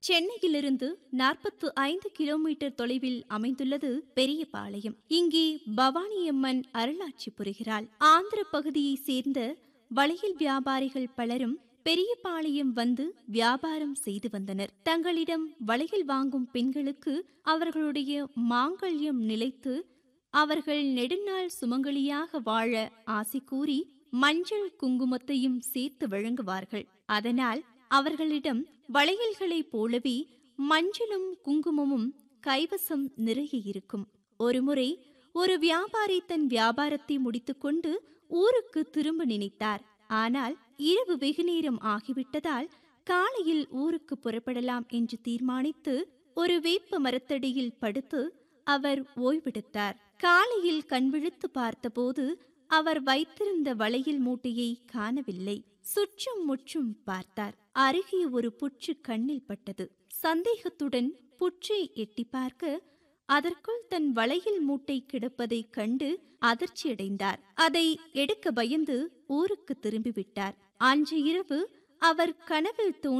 சென்னையிலிருந்து நாற்பத்து ஐந்து கிலோமீட்டர் தொலைவில் அமைந்துள்ளது பெரியபாளையம் இங்கே பவானியம்மன் அருளாட்சி புரிகிறாள் ஆந்திர பகுதியைச் சேர்ந்த வளையல் வியாபாரிகள் பலரும் பெரியபாளையம் வந்து வியாபாரம் செய்து வந்தனர் தங்களிடம் வளையல் வாங்கும் பெண்களுக்கு அவர்களுடைய மாங்கல்யம் நிலைத்து அவர்கள் நெடுநாள் சுமங்கலியாக வாழ ஆசை கூறி மஞ்சள் குங்குமத்தையும் சேர்த்து வழங்குவார்கள் அதனால் அவர்களிடம் வளையல்களைப் போலவே மஞ்சளும் குங்குமமும் கைவசம் நிறைய இருக்கும் ஒருமுறை ஒரு வியாபாரி தன் வியாபாரத்தை முடித்துக்கொண்டு ஊருக்கு திரும்ப நினைத்தார் ஆனால் இரவு வெகுநேரம் ஆகிவிட்டதால் காலையில் ஊருக்கு புறப்படலாம் என்று தீர்மானித்து ஒரு வேப்ப மரத்தடியில் படுத்து அவர் ஓய்வெடுத்தார் காலையில் கண்விழித்து பார்த்தபோது அவர் வைத்திருந்த வளையல் மூட்டையை காணவில்லை சுற்றும் முற்றும் பார்த்தார் அருகே ஒரு புற்று கண்ணில் பட்டது சந்தேகத்துடன் புற்றை எட்டி பார்க்க அதற்குள் தன் வளையல் மூட்டை கிடப்பதைக் கண்டு அதிர்ச்சியடைந்தார் அதை எடுக்க பயந்து ஊருக்கு திரும்பிவிட்டார் அன்று இரவு அவர் கனவில் தோன்றி